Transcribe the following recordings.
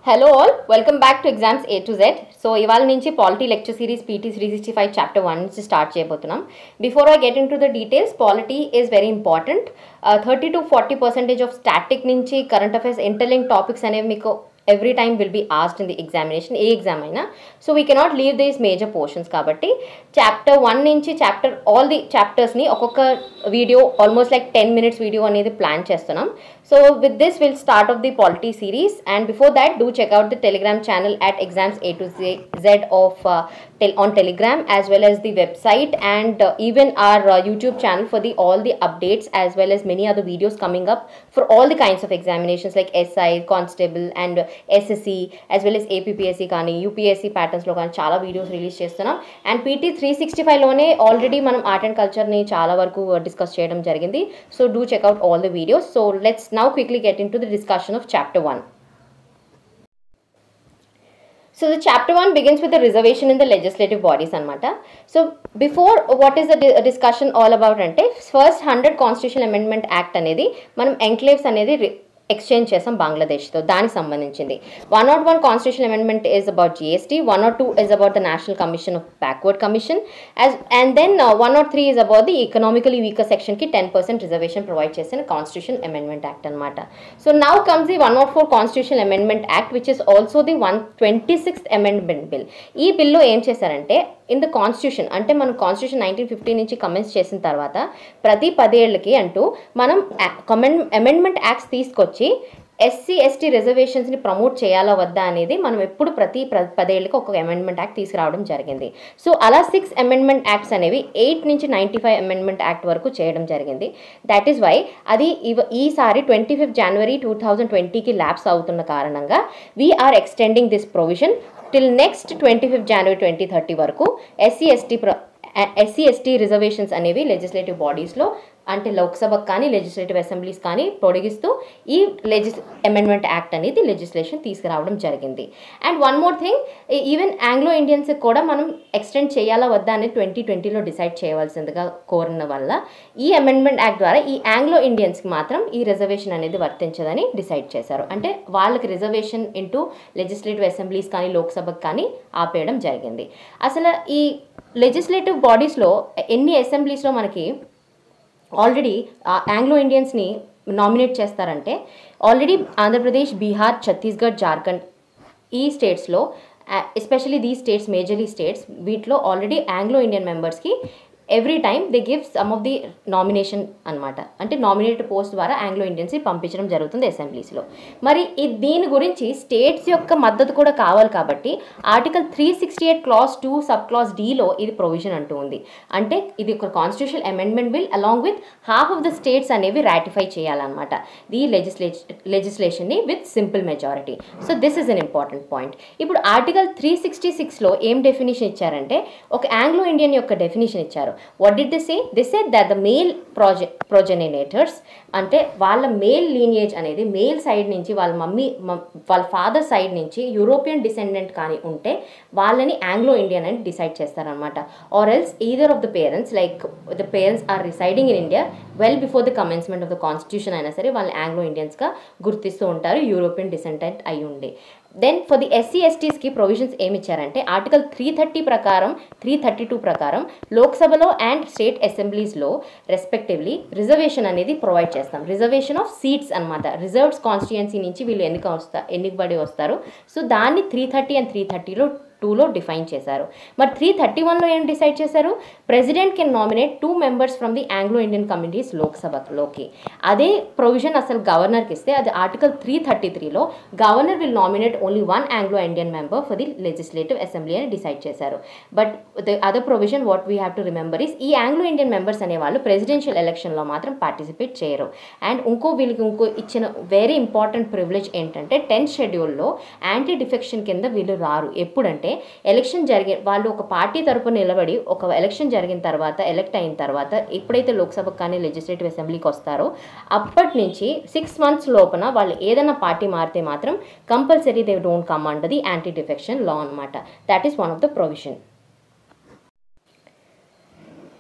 Hello all welcome back to exams A to Z so ఇవాళ నుంచి polity lecture series PT three sixty five chapter one నుంచి start చేయబోతున్నాం before I get into the details polity is very important thirty to forty percentage of static నుంచి current affairs interlink topics అనేవి మీకు every time will be asked in the examination ఏ exam అయినా so we cannot leave these major portions కాబట్టి chapter one నుంచి chapter all the చాప్టర్స్ని ఒక్కొక్క video almost like ten minutes video అనేది plan చేస్తున్నాం so with this will start off the polity series and before that do check out the telegram channel at exams A to Z of on telegram as well as the website and uh, even our uh, youtube channel for the all the updates as well as many other videos coming up for all the kinds of examinations like si constable and uh, ssc as well as appsc కానీ UPSC ప్యాటర్న్స్లో కానీ చాలా videos release చేస్తున్నాం and PT three sixty ఫైవ్లోనే already మనం art and కల్చర్ని చాలా వరకు డిస్కస్ చేయడం జరిగింది so do check out all the videos so let's now quickly get into the discussion of chapter one So the chapter one begins with the reservation in the legislative bodies anamata. So before what is the di- discussion all about అంటే first hundred constitution amendment act అనేది మనం ఎంక్లేవ్స్ అనేది రి- exchange చేసాం బంగ్లాదేశ్తో దానికి సంబంధించింది one nought one constitution amendment is about GST one nought two is about the national commission of backward commission as and then one nought three is about the economically weaker సెక్షన్కి ten percent reservation provide చేసిన constitution amendment act అనమాట so now comes the one nought four constitution amendment act which is also the one twenty sixth amendment bill ఈ బిల్లో ఏం చేశారంటే in the constitution అంటే మనం constitution nineteen fifty నుంచి comments చేసిన తర్వాత ప్రతి పదేళ్ళకి అంటూ మనం కమెండ్ అమెండ్మెంట్ యాక్ట్స్ తీసుకొచ్చి ఎస్సీ ఎస్టీ రిజర్వేషన్స్ని ప్రమోట్ చేయాలా వద్దా అనేది మనం ఎప్పుడు ప్రతి ప్ర- పదేళ్ళకి ఒక అమెండ్మెంట్ యాక్ట్ తీసుకురావడం జరిగింది సో అలా సిక్స్ అమెండ్మెంట్ యాక్ట్స్ అనేవి ఎయిట్ నుంచి నైంటీ ఫైవ్ అమెండ్మెంట్ యాక్ట్ వరకు చేయడం జరిగింది దట్ ఈస్ వై అది ఇవ ఈసారి twenty fifth January two thousand ట్వంటీకి ల్యాబ్స్ అవుతున్న కారణంగా we're extending this provision till next twenty fifth January twenty thirty వరకు ఎస్సీ ఎస్టీ ప్ర ఎస్సీ ఎస్టీ రిజర్వేషన్స్ అనేవి లెజిస్లేటివ్ బాడీస్లో అంటే లోక్సభకు కానీ లెజిస్లేటివ్ అసెంబ్లీస్ కానీ పొడిగిస్తూ ఈ లెజిస్ అమెండ్మెంట్ యాక్ట్ అనేది లెజిస్లేషన్ తీసుకురావడం జరిగింది and one more thing even Anglo ఇండియన్స్కి కూడా మనం ఎక్స్టెండ్ చేయాలా వద్దా అనేది ట్వంటీ ట్వంటీలో డిసైడ్ చేయవలసిందిగా కోరిన వల్ల ఈ అమెండ్మెంట్ యాక్ట్ ద్వారా ఈ ఆంగ్లో ఇండియన్స్కి మాత్రం ఈ రిజర్వేషన్ అనేది వర్తించదని డిసైడ్ చేశారు అంటే వాళ్ళకి రిజర్వేషన్ ఇంటూ లెజిస్లేటివ్ అసెంబ్లీస్ కానీ లోక్సభకు కానీ ఆపేయడం జరిగింది అసలు ఈ లెజిస్లేటివ్ బాడీస్లో ఎన్ని అసెంబ్లీస్లో మనకి ఆల్రెడీ ఆంగ్లో ఇండియన్స్ని నామినేట్ చేస్తారంటే ఆల్రెడీ ఆంధ్రప్రదేశ్ బీహార్ ఛత్తీస్గఢ్ జార్ఖండ్ ఈ స్టేట్స్లో especially the states majorly states వీటిలో ఆల్రెడీ ఆంగ్లో ఇండియన్ మెంబర్స్కి every time they give some of the nomination అనమాట అంటే నామినేటెడ్ పోస్ట్ ద్వారా ఆంగ్లో ఇండియన్స్ని పంపించడం జరుగుతుంది అసెంబ్లీస్లో మరి ఈ దీని గురించి స్టేట్స్ యొక్క మద్దతు కూడా కావాలి కాబట్టి article three sixty eight clause two sub clause డీలో ఇది ప్రొవిజన్ అంటూ ఉంది అంటే ఇది ఒక constitution amendment bill along with half of the states అనేవి రాటిఫై చేయాలన్నమాట ది లెజిస్లే లెజిస్లేషన్ని with simple majority so this is an important point ఇప్పుడు ఆర్టికల్ త్రీ సిక్స్టీ సిక్స్లో ఏం డెఫినేషన్ ఇచ్చారంటే ఒక ఆంగ్లో ఇండియన్ యొక్క డెఫినేషన్ ఇచ్చారు what did the say this say that the male ప్రాజె ప్రొజెనేటర్స్ అంటే వాళ్ళ మేల్ లీనియేజ్ అనేది మేల్ సైడ్ నుంచి వాళ్ళ మమ్మీ మ- వాళ్ళ ఫాదర్ సైడ్ నుంచి యూరోపియన్ డిసెండెంట్ కానీ ఉంటే వాళ్ళని ఆంగ్లో ఇండియన్ అని డిసైడ్ చేస్తారనమాట or else either of the parents like the parents are residing in India well before the commencement of the constitution అయినా సరే వాళ్ళని ఆంగ్లో ఇండియన్స్గా గుర్తిస్తూ ఉంటారు యూరోపియన్ డిసెండెంట్ అయి ఉండి దెన్ ఫర్ ది ఎస్సీ ఎస్టీస్కి ప్రొవిజన్స్ ఏమి ఇచ్చారంటే ఆర్టికల్ త్రీ థర్టీ ప్రకారం త్రీ థర్టీ టూ ప్రకారం లోక్సభలో అండ్ స్టేట్ అసెంబ్లీస్లో రెస్పెక్టివ్లీ రిజర్వేషన్ అనేది ప్రొవైడ్ చేస్తాం రిజర్వేషన్ ఆఫ్ సీట్స్ అనమాట రిజర్వ్స్ కాన్స్టిట్యుయెన్సీ నుంచి వీళ్ళు ఎన్నిక వస్తా ఎన్నికబడి వస్తారు సో దాన్ని త్రీ థర్టీ అండ్ త్రీ థర్టీలో టూలో డిఫైన్ చేశారు మరి త్రీ థర్టీ వన్లో ఏం డిసైడ్ చేశారు president can nominate two members from the Anglo Indian communities లోక్సభలోకి అదే ప్రొవిజన్ అసలు గవర్నర్కి ఇస్తే అది ఆర్టికల్ త్రీ థర్టీ త్రీలో governor will nominate only one Anglo Indian member for the legislative assembly అని డిసైడ్ చేశారు but the other provision what we have to remember is ఈ ఆంగ్లో ఇండియన్ మెంబర్స్ అనేవాళ్ళు ప్రెసిడెన్షియల్ ఎలక్షన్లో మాత్రం పార్టిసిపేట్ చేయరు అండ్ ఇంకో వీళ్ళకి ఇంకో ఇచ్చిన వెరీ ఇంపార్టెంట్ ప్రివిలేజ్ ఏంటంటే టెన్త్ షెడ్యూల్లో యాంటీ డిఫెక్షన్ కింద వీళ్ళు రారు ఎప్పుడంటే ఎలక్షన్ జరిగే వాళ్ళు ఒక పార్టీ తరపున నిలబడి ఒక ఎలక్షన్ జరిగిన తర్వాత ఎలక్ట్ అయిన తర్వాత ఎప్పుడైతే లోక్సభకు కానీ లెజిస్లేటివ్ అసెంబ్లీకి వస్తారో అప్పటి నుంచి సిక్స్ మంత్స్ లోపల వాళ్ళు ఏదైనా పార్టీ మారితే మాత్రం compulsory they don't come under the anti defection law అనమాట that is one of the provision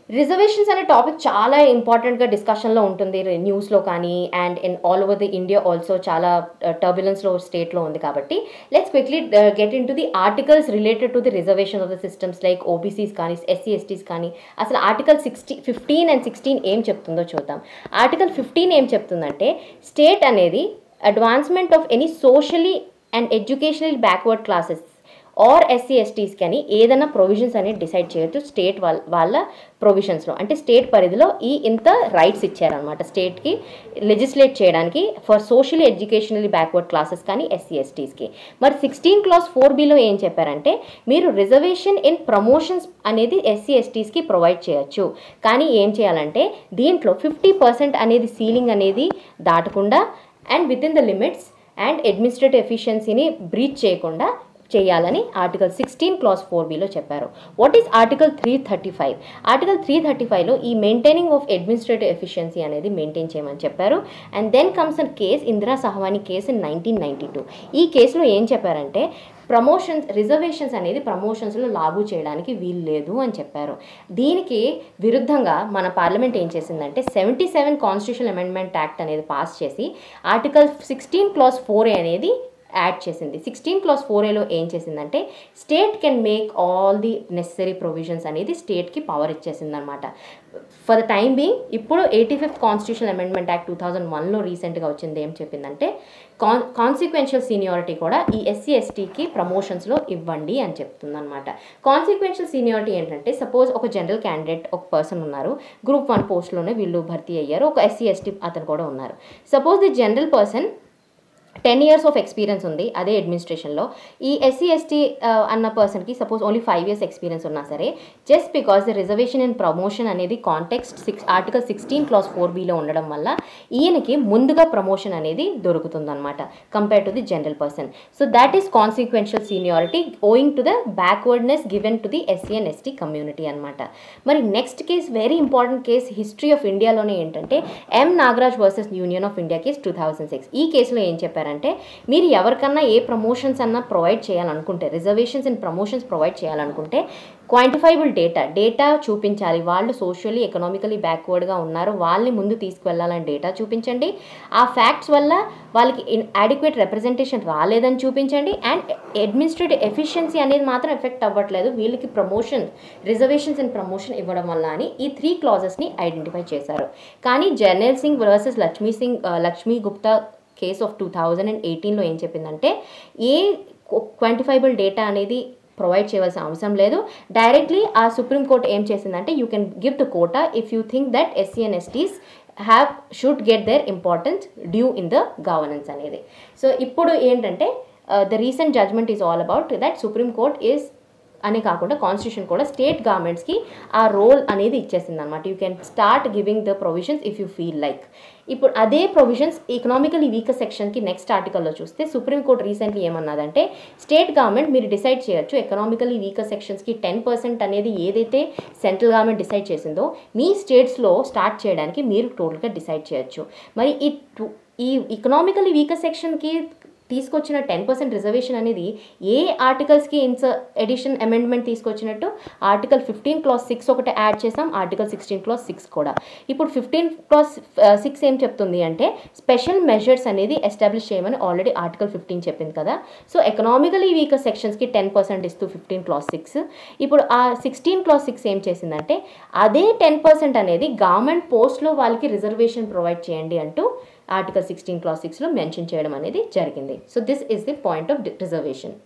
reservations అనే టాపిక్ చాలా ఇంపార్టెంట్గా డిస్కషన్లో ఉంటుంది న్యూస్లో కానీ and in all over the India also చాలా టర్బులెన్స్లో స్టేట్లో ఉంది కాబట్టి let's quickly get into the articles related to the reservation of the systems like OBCs కానీ ఎస్సీ ఎస్టీస్ కానీ అసలు article sixty fifteen and sixteen ఏం చెప్తుందో చూద్దాం ఆర్టికల్ ఫిఫ్టీన్ ఏం చెప్తుందంటే స్టేట్ అనేది advancement of any socially and educational backward classes or SC STs కానీ ఏదైనా ప్రొవిజన్స్ అనేది డిసైడ్ చేయొచ్చు స్టేట్ వాళ్ళ వాళ్ళ ప్రొవిజన్స్లో అంటే స్టేట్ పరిధిలో ఈ ఇంత రైట్స్ ఇచ్చారనమాట స్టేట్కి లెజిస్లేట్ చేయడానికి for social educationally backward classes కానీ ఎస్సీ ఎస్టీస్కి మరి సిక్స్టీన్ క్లాస్ ఫోర్ బిలో ఏం చెప్పారంటే మీరు రిజర్వేషన్ ఇన్ ప్రమోషన్స్ అనేది ఎస్సీ ఎస్టీస్కి ప్రొవైడ్ చేయొచ్చు కానీ ఏం చేయాలంటే దీంట్లో ఫిఫ్టీ పర్సెంట్ అనేది సీలింగ్ అనేది దాటకుండా and within the limits and administrative ఎఫిషియన్సీని బ్రీచ్ చేయకుండా చేయాలని article sixteen clause four below చెప్పారు what is article three thirty five article three thirty ఫైవ్లో ఈ మెయింటైనింగ్ ఆఫ్ అడ్మినిస్ట్రేటివ్ ఎఫిషియన్సీ అనేది మెయింటైన్ చేయమని చెప్పారు and then comes an case Indira Sawhney case in nineteen ninety two ఈ కేసులో ఏం చెప్పారంటే ప్రమోషన్స్ రిజర్వేషన్స్ అనేది ప్రమోషన్స్లో లాగు చేయడానికి వీలు లేదు అని చెప్పారు దీనికి విరుద్ధంగా మన పార్లమెంట్ ఏం చేసిందంటే seventy seven constitution amendment act అనేది పాస్ చేసి ఆర్టికల్ సిక్స్టీన్ క్లాస్ ఫోర్ అనేది యాడ్ చేసింది సిక్స్టీన్ క్లాస్ ఫోర్ ఏలో ఏం చేసిందంటే state can make all the necessary provisions అనేది స్టేట్కి పవర్ ఇచ్చేసింది అనమాట ఫర్ ద టైం బీయింగ్ ఇప్పుడు eighty fifth constitution amendment act two thousand వన్లో రీసెంట్గా వచ్చింది ఏం చెప్పిందంటే కాన్ కాన్సిక్వెన్షియల్ సీనియారిటీ కూడా ఈ ఎస్సీ ఎస్టీకి ప్రమోషన్స్లో ఇవ్వండి అని చెప్తుంది అనమాట కాన్సిక్వెన్షియల్ సీనియారిటీ ఏంటంటే సపోజ్ ఒక జనరల్ క్యాండిడేట్ ఒక పర్సన్ ఉన్నారు గ్రూప్ వన్ పోస్ట్లోనే వీళ్ళు భర్తీ అయ్యారు ఒక ఎస్సీ ఎస్టీ అతను కూడా ఉన్నారు suppose the general person ten years of experience ఉంది అదే అడ్మినిస్ట్రేషన్లో ఈ ఎస్సీ ఎస్టీ అన్న పర్సన్కి suppose only five years experience ఉన్నా సరే just because the reservation and promotion అనేది context six article sixteen clause four బీలో ఉండడం వల్ల ఈయనకి ముందుగా ప్రమోషన్ అనేది దొరుకుతుందన్నమాట compare to the general person so that is consequential seniority owing to the backwardness given to the SC and ST community అనమాట మరి next case very important case history of ఇండియాలోనే ఏంటంటే M Nagaraj versus Union of India case two thousand six ఈ కేసులో ఏం చెప్పారంటే మీరు ఎవరికన్నా ఏ ప్రమోషన్స్ అన్నా ప్రొవైడ్ చేయాలనుకుంటే రిజర్వేషన్స్ అండ్ ప్రమోషన్స్ ప్రొవైడ్ చేయాలనుకుంటే క్వాంటిఫైబుల్ డేటా డేటా చూపించాలి వాళ్ళు సోషల్లీ ఎకనామికలీ బ్యాక్వర్డ్గా ఉన్నారు వాళ్ళని ముందు తీసుకువెళ్ళాలని డేటా చూపించండి ఆ ఫ్యాక్ట్స్ వల్ల వాళ్ళకి అడిక్వేట్ రిప్రజెంటేషన్ రాలేదని చూపించండి అండ్ అడ్మినిస్ట్రేటివ్ ఎఫిషియన్సీ అనేది మాత్రం ఎఫెక్ట్ అవ్వట్లేదు వీళ్ళకి ప్రమోషన్ రిజర్వేషన్స్ అండ్ ప్రమోషన్ ఇవ్వడం వల్ల అని ఈ త్రీ క్లాజెస్ని ఐడెంటిఫై చేశారు కానీ Jarnail Singh versus Lakshmi Singh Lakshmi Gupta case of two thousand and ఎయిటీన్లో ఏం చెప్పిందంటే ఏ క్వాంటిఫైబుల్ డేటా అనేది ప్రొవైడ్ చేయవలసిన అవసరం లేదు డైరెక్ట్లీ ఆ సుప్రీంకోర్టు ఏం చేసిందంటే you can give the quota if you think that SC and STs have should get their importance due in the governance అనేది సో ఇప్పుడు ఏంటంటే the recent judgment is all about that supreme court is అనే కాకుండా constitution కూడా state గవర్నమెంట్స్కి ఆ role అనేది ఇచ్చేసింది అనమాట you can start giving the provisions if you feel like ఇప్పుడు అదే ప్రొవిజన్స్ ఎకనామికలీ వీకర్ సెక్షన్కి నెక్స్ట్ ఆర్టికల్లో చూస్తే సుప్రీంకోర్టు రీసెంట్లీ ఏమన్నదంటే స్టేట్ గవర్నమెంట్ మీరు డిసైడ్ చేయొచ్చు ఎకనామికలీ వీకర్ సెక్షన్స్కి టెన్ పర్సెంట్ అనేది ఏదైతే సెంట్రల్ గవర్నమెంట్ డిసైడ్ చేసిందో మీ స్టేట్స్లో స్టార్ట్ చేయడానికి మీరు టోటల్గా డిసైడ్ చేయొచ్చు మరి ఈ ఈ ఎకనామికలీ వీకర్ సెక్షన్కి తీసుకొచ్చిన టెన్ పర్సెంట్ రిజర్వేషన్ అనేది ఏ ఆర్టికల్స్కి ఇన్స్ ఎడిషన్ అమెండ్మెంట్ తీసుకొచ్చినట్టు ఆర్టికల్ ఫిఫ్టీన్ క్లాస్ సిక్స్ ఒకటి యాడ్ చేసాం ఆర్టికల్ సిక్స్టీన్ క్లాస్ సిక్స్ కూడా ఇప్పుడు ఫిఫ్టీన్ క్లాస్ సిక్స్ ఏం చెప్తుంది అంటే స్పెషల్ మెజర్స్ అనేది ఎస్టాబ్లిష్ చేయమని ఆల్రెడీ ఆర్టికల్ ఫిఫ్టీన్ చెప్పింది కదా సో ఎకనామికలీ వీకర్ సెక్షన్స్కి టెన్ పర్సెంట్ ఇస్తూ ఫిఫ్టీన్ క్లాస్ సిక్స్ ఇప్పుడు ఆ సిక్స్టీన్ క్లాస్ సిక్స్ ఏం చేసిందంటే అదే టెన్ పర్సెంట్ అనేది గవర్నమెంట్ పోస్ట్లో వాళ్ళకి రిజర్వేషన్ ప్రొవైడ్ చేయండి అంటూ ఆర్టికల్ సిక్స్టీన్ క్లాస్ సిక్స్లో మెన్షన్ చేయడం అనేది జరిగింది so this is the point of reservation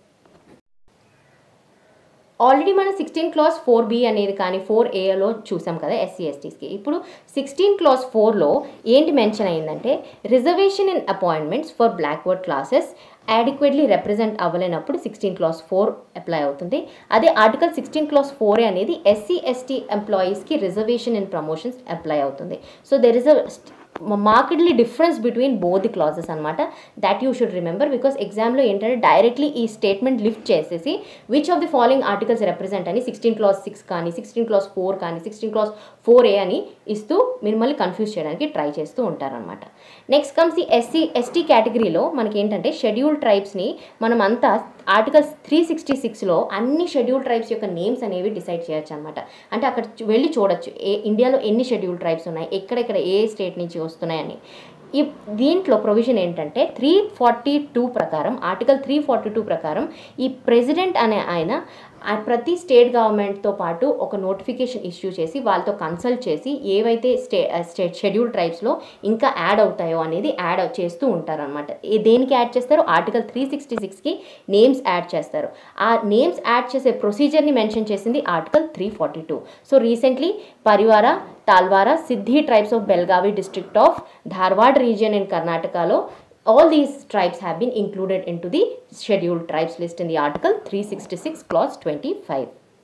already మనం సిక్స్టీన్ క్లాస్ ఫోర్ బి అనేది కానీ ఫోర్ ఏలో చూసాం కదా ఎస్సీ ఎస్టీస్కి ఇప్పుడు సిక్స్టీన్ క్లాస్ ఫోర్లో ఏంటి మెన్షన్ అయిందంటే reservation in appointments for backward classes adequately represent అవ్వలేనప్పుడు సిక్స్టీన్ క్లాస్ ఫోర్ అప్లై అవుతుంది అదే ఆర్టికల్ సిక్స్టీన్ క్లాస్ ఫోర్ అనేది ఎస్సీ ఎస్టీ ఎంప్లాయీస్కి రిజర్వేషన్ ఇన్ ప్రమోషన్స్ అప్లై అవుతుంది so there is a markedly difference between both the clauses అనమాట that you should remember because ఎగ్జామ్లో ఏంటంటే directly ఈ స్టేట్మెంట్ లిఫ్ట్ చేసేసి which of the following articles represent అని sixteen clause six కానీ sixteen clause four కానీ sixteen clause four A అని ఇస్తూ మిమ్మల్ని కన్ఫ్యూజ్ చేయడానికి ట్రై చేస్తూ ఉంటారనమాట next comes the SC ST కేటగిరీలో మనకి ఏంటంటే షెడ్యూల్ ట్రైబ్స్ని మనం అంతా ఆర్టికల్స్ త్రీ సిక్స్టీ సిక్స్లో అన్ని షెడ్యూల్ ట్రైబ్స్ యొక్క నేమ్స్ అనేవి డిసైడ్ చేయొచ్చు అనమాట అంటే అక్కడ చు- వెళ్ళి చూడొచ్చు ఏ ఇండియాలో ఎన్ని షెడ్యూల్ ట్రైబ్స్ ఉన్నాయి ఎక్కడెక్కడ ఏ స్టేట్ నుంచి వస్తున్నాయని ఈ దీంట్లో ప్రొవిజన్ ఏంటంటే త్రీ ఫార్టీ టూ ప్రకారం ఆర్టికల్ త్రీ ఫార్టీ టూ ప్రకారం ఈ ప్రెసిడెంట్ అనే ఆయన ఆ ప్రతి స్టేట్ గవర్నమెంట్తో పాటు ఒక నోటిఫికేషన్ ఇష్యూ చేసి వాళ్ళతో కన్సల్ట్ చేసి ఏవైతే స్టే స్టేట్ షెడ్యూల్ ట్రైబ్స్లో ఇంకా యాడ్ అవుతాయో అనేది యాడ్ చేస్తూ ఉంటారనమాట దేనికి యాడ్ చేస్తారు ఆర్టికల్ త్రీ సిక్స్టీ సిక్స్కి నేమ్స్ యాడ్ చేస్తారు ఆ నేమ్స్ యాడ్ చేసే ప్రొసీజర్ని మెన్షన్ చేసింది article three forty two so recently Parivara Talwara Siddi tribes of Belagavi district of Dharwad region in కర్ణాటకలో all these tribes have been included into the scheduled tribes list in the article 366 clause 25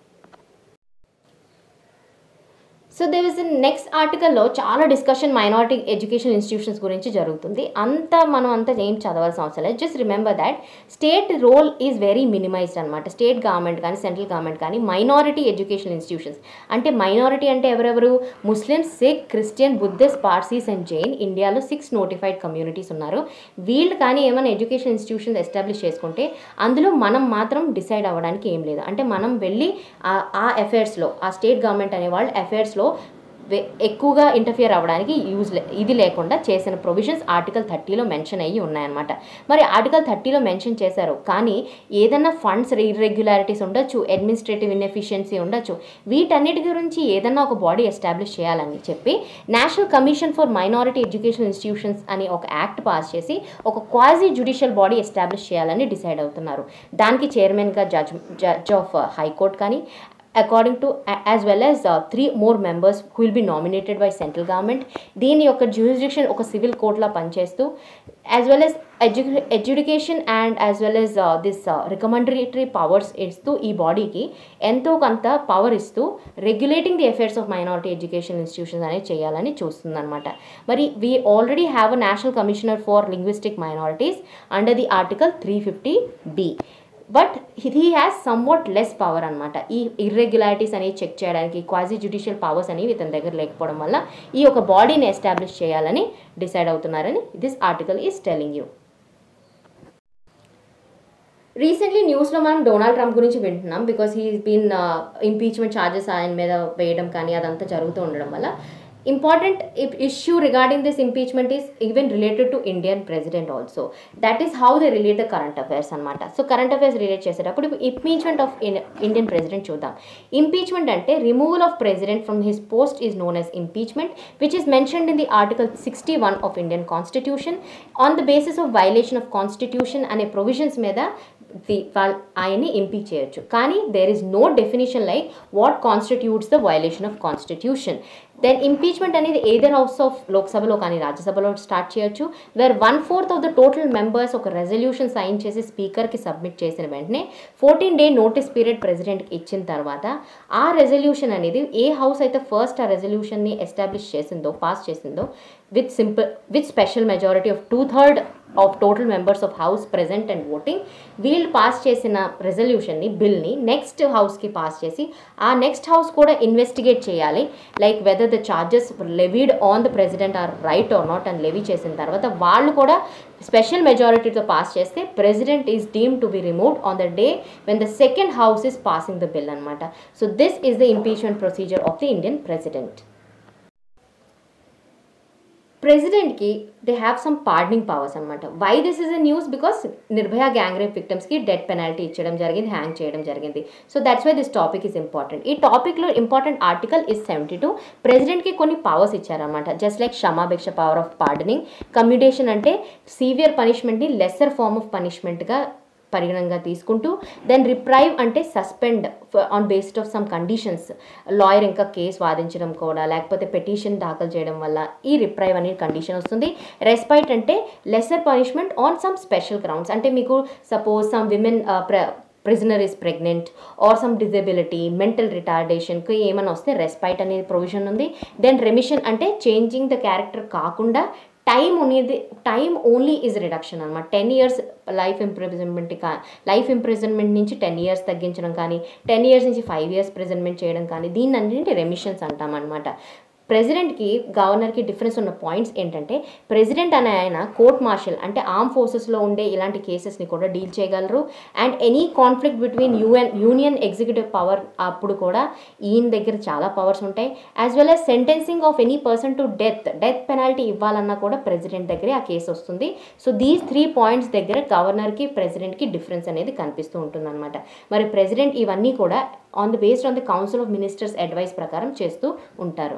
so there is next ఆర్టికల్లో చాలా discussion minority education institutions గురించి జరుగుతుంది అంత మనం అంతా ఏం చదవాల్సిన అవసరం లేదు just remember that state role is very minimized అనమాట స్టేట్ గవర్నమెంట్ కానీ సెంట్రల్ గవర్నమెంట్ కానీ మైనారిటీ ఎడ్యుకేషన్ ఇన్స్టిట్యూషన్స్ అంటే మైనారిటీ అంటే ఎవరెవరు Muslims Sikh Christian Buddhist Parsis and Jain ఇండియాలో సిక్స్ నోటిఫైడ్ కమ్యూనిటీస్ ఉన్నారు వీళ్ళు కానీ ఏమైనా ఎడ్యుకేషన్ ఇన్స్టిట్యూషన్స్ ఎస్టాబ్లిష్ చేసుకుంటే అందులో మనం మాత్రం డిసైడ్ అవ్వడానికి ఏం లేదు అంటే మనం వెళ్ళి ఆ- ఆ అఫైర్స్లో ఆ స్టేట్ గవర్నమెంట్ అనే వాళ్ళ అఫైర్స్లో వె- ఎక్కువగా ఇంటర్ఫియర్ అవ్వడానికి యూజ్ లే ఇది లేకుండా చేసిన ప్రొవిజన్స్ ఆర్టికల్ థర్టీలో మెన్షన్ అయ్యి ఉన్నాయన్నమాట మరి ఆర్టికల్ థర్టీలో మెన్షన్ చేశారు కానీ ఏదైనా ఫండ్స్ ఇర్రెగ్యులారిటీస్ ఉండొచ్చు అడ్మినిస్ట్రేటివ్ ఇన్ఎఫిషియన్సీ ఉండొచ్చు వీటన్నిటి గురించి ఏదైనా ఒక బాడీ ఎస్టాబ్లిష్ చేయాలని చెప్పి national commission for minority education institutions అని ఒక యాక్ట్ పాస్ చేసి ఒక క్వాజీ జ్యుడిషియల్ బాడీ ఎస్టాబ్లిష్ చేయాలని డిసైడ్ అవుతున్నారు దానికి చైర్మన్గా జడ్జ్ జడ్జ్ ఆఫ్ హైకోర్ట్ కానీ according to a- as well as uh, three more members who will be nominated by central government దీని యొక్క జ్యూరిస్డిక్షన్ ఒక సివిల్ కోర్ట్లా పనిచేస్తూ as well as edu education and as well as this recommendatory powers ఇస్తూ ఈ బాడీకి ఎంతో కొంత పవర్ ఇస్తూ regulating the affairs of minority education institutions అనేది చేయాలని చూస్తుందన్నమాట మరి we already have a national commissioner for linguistic minorities under the article three fifty B but he has somewhat less power అనమాట ఈ ఇర్రెగ్యులారిటీస్ అనేవి చెక్ చేయడానికి quasi judicial powers అనేవి ఇతని దగ్గర లేకపోవడం వల్ల ఈ ఒక బాడీని ఎస్టాబ్లిష్ చేయాలని డిసైడ్ అవుతున్నారని this article is telling you recently న్యూస్లో మనం డొనాల్డ్ ట్రంప్ గురించి వింటున్నాం because he been impeachment charges ఆయన మీద వేయడం కానీ అదంతా జరుగుతూ ఉండడం వల్ల important issue regarding this impeachment is even related to Indian president also that is how they relate the current affairs అనమాట సో కరెంట్ అఫైర్స్ రిలేట్ చేసేటప్పుడు ఇంపీచ్మెంట్ ఆఫ్ ఇండియన్ ప్రెసిడెంట్ చూద్దాం ఇంపీచ్మెంట్ అంటే removal of president from his post is known as impeachment which is mentioned in the article 61 of indian constitution on the basis of violation of constitution అనే provisions మీద the వాళ్ళ ఆయన్ని impeach చేయొచ్చు కానీ there is no definition like what constitutes the violation of constitution then impeachment అనేది either house of లోక్సభలో కానీ రాజ్యసభలో స్టార్ట్ చేయొచ్చు where one fourth of the total members ఒక రెజల్యూషన్ సైన్ చేసి స్పీకర్కి సబ్మిట్ చేసిన వెంటనే ఫోర్టీన్ డే నోటీస్ పీరియడ్ ప్రెసిడెంట్కి ఇచ్చిన తర్వాత ఆ రెజల్యూషన్ అనేది ఏ హౌస్ అయితే ఫస్ట్ ఆ రెజల్యూషన్ని ఎస్టాబ్లిష్ చేసిందో పాస్ చేసిందో with simple with special majority of two third of total members of house present and voting వీళ్ళు పాస్ చేసిన రెజల్యూషన్ని బిల్ని నెక్స్ట్ హౌస్కి పాస్ చేసి ఆ నెక్స్ట్ హౌస్ కూడా ఇన్వెస్టిగేట్ చేయాలి like whether the charges levied on the president are right or not అని లెవీ చేసిన తర్వాత వాళ్ళు కూడా స్పెషల్ మెజారిటీతో పాస్ చేస్తే president is deem to be removed on the day when the second house is passing the bill అనమాట so this is the impeachment procedure of the Indian president ప్రెసిడెంట్కి they have some pardoning powers అనమాట why this is a news because Nirbhaya gang rape విక్టమ్స్కి death penalty ఇచ్చడం జరిగింది hang చేయడం జరిగింది so that's why this topic is important ఈ టాపిక్లో important article is seventy two ప్రెసిడెంట్కి కొన్ని పవర్స్ ఇచ్చారనమాట జస్ట్ లైక్ క్షమాభిక్ష పవర్ ఆఫ్ పార్డనింగ్ కమ్యూడేషన్ అంటే సీవియర్ పనిష్మెంట్ని లెస్సర్ ఫార్మ్ ఆఫ్ పనిష్మెంట్గా పరిగణంగా తీసుకుంటూ దెన్ రిప్రైవ్ అంటే suspend on based of some conditions lawyer ఇంకా కేసు వాదించడం కూడా లేకపోతే పెటిషన్ దాఖలు చేయడం వల్ల ఈ రిప్రైవ్ అనే కండిషన్ వస్తుంది రెస్పైట్ అంటే lesser punishment on some special grounds అంటే మీకు suppose some women prisoner is pregnant or some disability mental రిటార్డేషన్కి ఏమైనా వస్తే రెస్పైట్ అనేది ప్రొవిజన్ ఉంది దెన్ రెమిషన్ అంటే చేంజింగ్ ద క్యారెక్టర్ కాకుండా టైం అనేది టైం ఓన్లీ ఈజ్ రిడక్షన్ అనమాట టెన్ ఇయర్స్ లైఫ్ ఇంప్రిజన్మెంట్ కా లైఫ్ ఇంప్రిజన్మెంట్ నుంచి టెన్ ఇయర్స్ తగ్గించడం కానీ టెన్ ఇయర్స్ నుంచి ఫైవ్ ఇయర్స్ ప్రిజన్మెంట్ చేయడం కానీ దీన్ని అన్నింటి రెమిషన్స్ అంటాం అనమాట ప్రెసిడెంట్కి గవర్నర్కి డిఫరెన్స్ ఉన్న పాయింట్స్ ఏంటంటే ప్రెసిడెంట్ అనే ఆయన కోర్ట్ మార్షల్ అంటే ఆర్మ్ ఫోర్సెస్లో ఉండే ఇలాంటి కేసెస్ని కూడా డీల్ చేయగలరు and any conflict between un union executive power అప్పుడు కూడా ఈయన దగ్గర చాలా పవర్స్ ఉంటాయి as well as sentencing of any person to death death penalty ఇవ్వాలన్నా కూడా ప్రెసిడెంట్ దగ్గరే ఆ కేసు వస్తుంది సో దీస్ త్రీ పాయింట్స్ దగ్గర గవర్నర్కి ప్రెసిడెంట్కి డిఫరెన్స్ అనేది కనిపిస్తూ ఉంటుందన్నమాట మరి ప్రెసిడెంట్ ఇవన్నీ కూడా on the based on the council of ministers advice ప్రకారం చేస్తూ ఉంటారు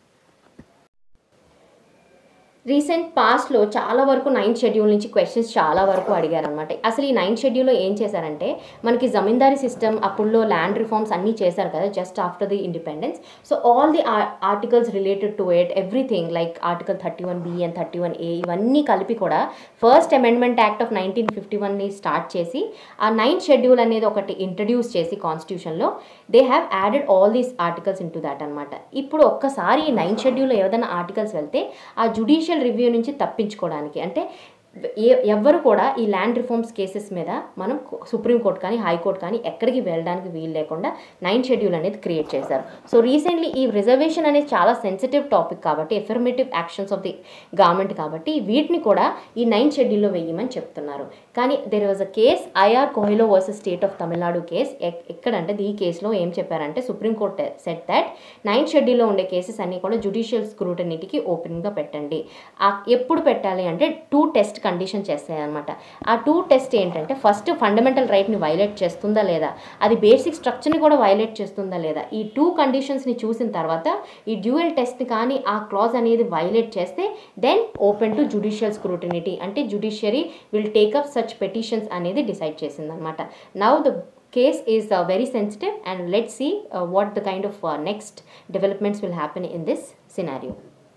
రీసెంట్ పాస్ట్లో చాలా వరకు నైన్త్ షెడ్యూల్ నుంచి క్వశ్చన్స్ చాలా వరకు అడిగారనమాట అసలు ఈ నైన్త్ షెడ్యూల్లో ఏం చేశారంటే మనకి జమీందారీ సిస్టమ్ అప్పుడులో ల్యాండ్ రిఫార్మ్స్ అన్నీ చేశారు కదా just after the independence so all the articles related to it everything like article thirty one B and thirty one A ఇవన్నీ కలిపి కూడా first amendment act of nineteen fifty వన్ని స్టార్ట్ చేసి ఆ నైన్త్ షెడ్యూల్ అనేది ఒకటి ఇంట్రడ్యూస్ చేసి కాన్స్టిట్యూషన్లో they have added all these articles in to that అనమాట ఇప్పుడు ఒక్కసారి ఈ నైన్త్ షెడ్యూల్లో ఏదైనా ఆర్టికల్స్ వెళ్తే ఆ జుడిషియల్ రివ్యూ నుంచి తప్పించుకోవడానికి అంటే ఏ ఎవ్వరు కూడా ఈ ల్యాండ్ రిఫార్మ్స్ కేసెస్ మీద మనం సుప్రీంకోర్టు కానీ హైకోర్టు కానీ ఎక్కడికి వెళ్ళడానికి వీలు లేకుండా నైన్ షెడ్యూల్ అనేది క్రియేట్ చేశారు సో రీసెంట్లీ ఈ రిజర్వేషన్ అనేది చాలా సెన్సిటివ్ టాపిక్ కాబట్టి affirmative actions of the government కాబట్టి వీటిని కూడా ఈ నైన్ షెడ్యూల్లో వేయమని చెప్తున్నారు కానీ there was a case IR Coelho versus state of Tamil Nadu case ఎక్కడంటే ఈ కేసులో ఏం చెప్పారంటే సుప్రీంకోర్టు సెట్ దట్ నైన్ షెడ్యూల్లో ఉండే కేసెస్ అన్నీ కూడా జుడిషియల్ స్క్రూటనీకి ఓపెన్గా పెట్టండి ఆ ఎప్పుడు పెట్టాలి అంటే టూ టెస్ట్ కండిషన్ చేస్తాయి అనమాట ఆ టూ టెస్ట్ ఏంటంటే ఫస్ట్ ఫండమెంటల్ రైట్ని వైలేట్ చేస్తుందా లేదా అది బేసిక్ స్ట్రక్చర్ని కూడా వైలేట్ చేస్తుందా లేదా ఈ టూ కండిషన్స్ని చూసిన తర్వాత ఈ డ్యూయల్ టెస్ట్ని కానీ ఆ క్లాజ్ అనేది వైలేట్ చేస్తే then open to judicial scrutiny అంటే judiciary will take up such petitions అనేది డిసైడ్ చేసిందనమాట now the case is uh, very sensitive and let's see uh, what the kind of uh, next developments will happen in this scenario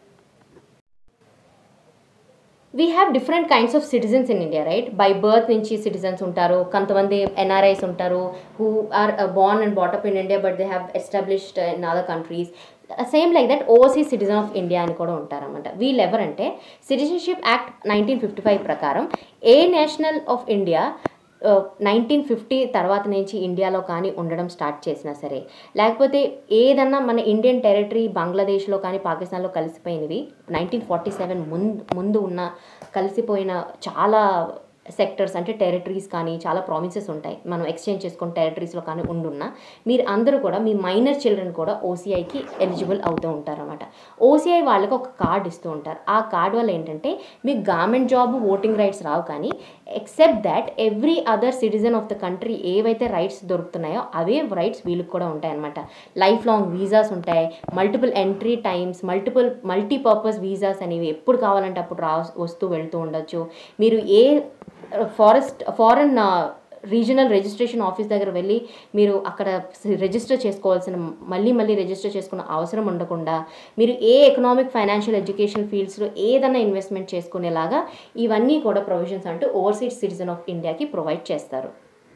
we have different kinds of citizens in India right by birth నుంచి citizens ఉంటారు కొంతమంది NRIs ఉంటారు who are born and brought up in India but they have established in other countries same like that overseas citizen of India అని కూడా ఉంటారన్నమాట వీళ్ళు ఎవరంటే citizenship act nineteen fifty five ప్రకారం a national of India nineteen fifty తర్వాత నుంచి ఇండియాలో కానీ ఉండడం స్టార్ట్ చేసినా సరే లేకపోతే ఏదన్నా మన ఇండియన్ టెరిటరీ బంగ్లాదేశ్లో కానీ పాకిస్తాన్లో కలిసిపోయినవి నైన్టీన్ ఫార్టీ సెవెన్ ముందు ముందు ఉన్న కలిసిపోయిన చాలా సెక్టర్స్ అంటే టెరిటరీస్ కానీ చాలా ప్రామిసెస్ ఉంటాయి మనం ఎక్స్చేంజ్ చేసుకుని టెరిటరీస్లో కానీ ఉండున్నా మీరు అందరూ కూడా మీ మైనర్ చిల్డ్రన్ కూడా ఓసీఐకి ఎలిజిబుల్ అవుతూ ఉంటారన్నమాట ఓసీఐ వాళ్ళకి ఒక కార్డ్ ఇస్తూ ఉంటారు ఆ కార్డ్ వల్ల ఏంటంటే మీకు గవర్నమెంట్ జాబ్ ఓటింగ్ రైట్స్ రావు కానీ except that every other citizen of the country ఏవైతే రైట్స్ దొరుకుతున్నాయో అవే రైట్స్ వీళ్ళకి కూడా ఉంటాయన్నమాట లైఫ్ లాంగ్ వీసాస్ ఉంటాయి multiple entry times multiple multipurpose visas అనేవి ఎప్పుడు కావాలంటే అప్పుడు రా వస్తూ వెళ్తూ ఉండొచ్చు మీరు ఏ forest foreign regional registration office దగ్గర వెళ్ళి మీరు అక్కడ రిజిస్టర్ చేసుకోవాల్సిన మళ్ళీ మళ్ళీ రిజిస్టర్ చేసుకున్న అవసరం ఉండకుండా మీరు ఏ ఎకనామిక్ ఫైనాన్షియల్ ఎడ్యుకేషన్ ఫీల్డ్స్లో ఏదైనా ఇన్వెస్ట్మెంట్ చేసుకునేలాగా ఇవన్నీ కూడా ప్రొవిజన్స్ అంటూ ఓవర్సీస్ సిటిజన్ ఆఫ్ ఇండియాకి ప్రొవైడ్ చేస్తారు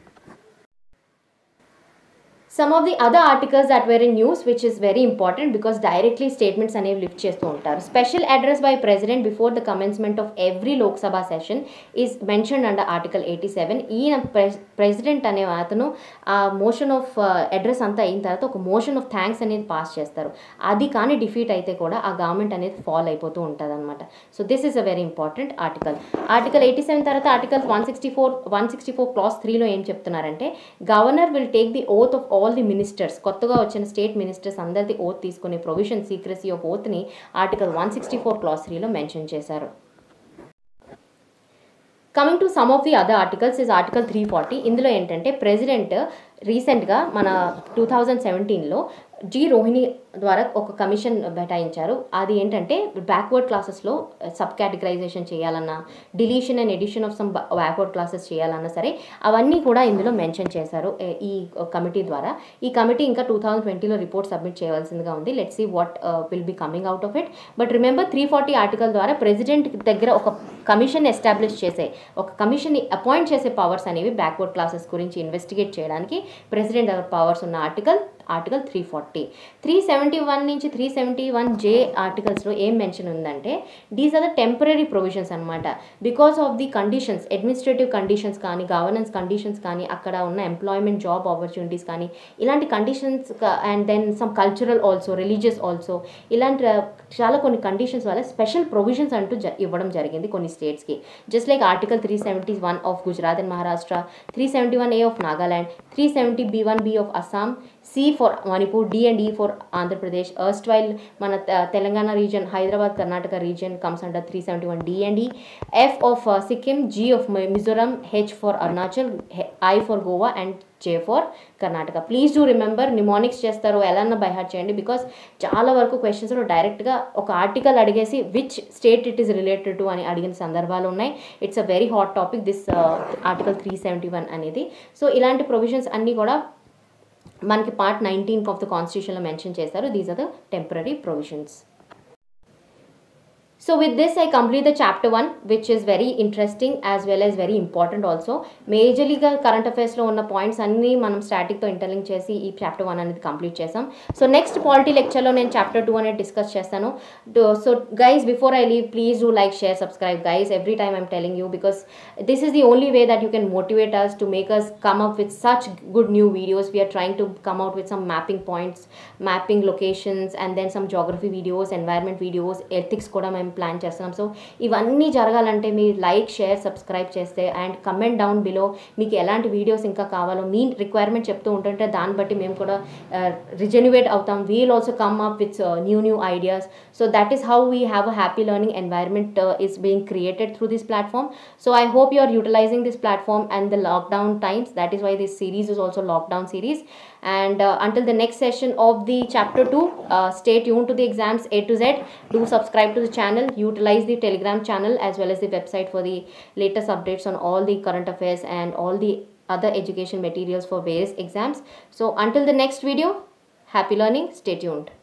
some of the other articles that where in news which is very important because directly statements అనేవి లిఫ్ట్ చేస్తూ ఉంటారు special address by president before the commencement of every Lok Sabha session is mention under article eighty seven ఈయన president అనే అతను ఆ motion of address అంతా అయిన తర్వాత ఒక మోషన్ ఆఫ్ థ్యాంక్స్ అనేది పాస్ చేస్తారు అది కానీ డిఫీట్ అయితే కూడా ఆ గవర్నమెంట్ అనేది ఫాల్ అయిపోతూ ఉంటుంది అనమాట so this is a very important article article eighty seven తర్వాత article one sixty four one sixty four class త్రీలో ఏం చెప్తున్నారంటే governor will take the oath of all the ministers కొత్తగా వచ్చిన స్టేట్ మినిస్టర్స్ అందరిది ఓత్ తీసుకునే ప్రొవిజన్ సీక్రసీ ఆఫ్ ఓత్ని article one sixty four class త్రీలో మెన్షన్ చేశారు coming to some of the other articles is article three forty ఇందులో ఏంటంటే president రీసెంట్గా మన టూ థౌజండ్ సెవెంటీన్లో జీ రోహిణి ద్వారా ఒక కమిషన్ బటాయించారు అది ఏంటంటే బ్యాక్వర్డ్ క్లాసెస్లో సబ్ కేటగరైజేషన్ చేయాలన్నా deletion and edition of some backward classes చేయాలన్నా సరే అవన్నీ కూడా ఇందులో మెన్షన్ చేశారు ఈ కమిటీ ద్వారా ఈ కమిటీ ఇంకా టూ థౌజండ్ ట్వంటీలో రిపోర్ట్ సబ్మిట్ చేయవలసిందిగా ఉంది let see what will be coming out of it but remember three forty article ద్వారా ప్రెసిడెంట్ దగ్గర ఒక కమిషన్ ఎస్టాబ్లిష్ చేసే ఒక కమిషన్ని అపాయింట్ చేసే పవర్స్ అనేవి బ్యాక్వర్డ్ క్లాసెస్ గురించి ఇన్వెస్టిగేట్ చేయడానికి ప్రెసిడెంట్ పవర్స్ ఉన్న article article three forty three seventy one నుంచి త్రీ సెవెంటీ వన్ జే ఆర్టికల్స్లో ఏం మెన్షన్ ఉందంటే these are the temporary provisions అనమాట because of the conditions administrative conditions కానీ గవర్నెన్స్ కండిషన్స్ కానీ అక్కడ ఉన్న ఎంప్లాయ్మెంట్ జాబ్ ఆపర్చునిటీస్ కానీ ఇలాంటి conditions and then some cultural also religious also ఇలాంటి uh, చాలా కొన్ని కండిషన్స్ వల్ల స్పెషల్ ప్రొవిజన్స్ అంటూ జ ఇవ్వడం జరిగింది కొన్ని స్టేట్స్కి just like article three seventy one of Gujarat and Maharashtra three seventy one A of Nagaland three seventy B one B of Assam C for Manipur D and E for Andhra Pradesh erstwhile మన తె- Telangana region Hyderabad Karnataka region comes under three seventy one D and E F of Sikkim G of Mizoram H for Arunachal I for Goa and J for Karnataka please do remember mnemonics చేస్తారు ఎలా అన్న by heart చేయండి because చాలా వరకు క్వశ్చన్స్లో డైరెక్ట్గా ఒక ఆర్టికల్ అడిగేసి which state it is related to అని అడిగిన సందర్భాలు ఉన్నాయి it's a very hot topic this article three seventy one అనేది సో ఇలాంటి ప్రొవిజన్స్ అన్నీ కూడా మనకి పార్ట్ నైన్టీన్ ఆఫ్ ద కాన్స్టిట్యూషన్లో మెన్షన్ చేశారు these are the temporary provisions So with this, I complete the chapter one, which is very interesting as well as very important also. మేజర్లీగా current అఫైర్స్లో ఉన్న points అన్నీ మనం స్టాటిక్తో ఇంటర్లింక్ చేసి ఈ చాప్టర్ వన్ అనేది కంప్లీట్ చేసాం సో నెక్స్ట్ పాలిటీ లెక్చర్లో నేను చాప్టర్ టూ అనేది డిస్కస్ చేస్తాను so guys before I leave please do like share subscribe guys every time I'm telling you because this is the only way that you can motivate us to make us come up with such good new videos we're trying to come out with some mapping points mapping locations and then some geography videos environment videos ethics కూడా మేము plan చేస్తున్నాం so ఇవన్నీ జరగాలంటే మీరు like share subscribe చేస్తే and comment down below మీకు ఎలాంటి videos ఇంకా కావాలో మీ రిక్వైర్మెంట్ చెప్తూ ఉంటుంటే దాన్ని బట్టి మేము కూడా రిజెన్యువేట్ అవుతాం we'll also come up with new new ideas so that is how we have a happy learning environment is being created through this platform so I hope you are utilizing this platform and the lockdown times that is why this series is also lockdown series and uh, until the next session of the chapter 2 uh, stay tuned to the exams a to z do subscribe to the channel utilize the telegram channel as well as the website for the latest updates on all the current affairs and all the other education materials for various exams so until the next video happy learning stay tuned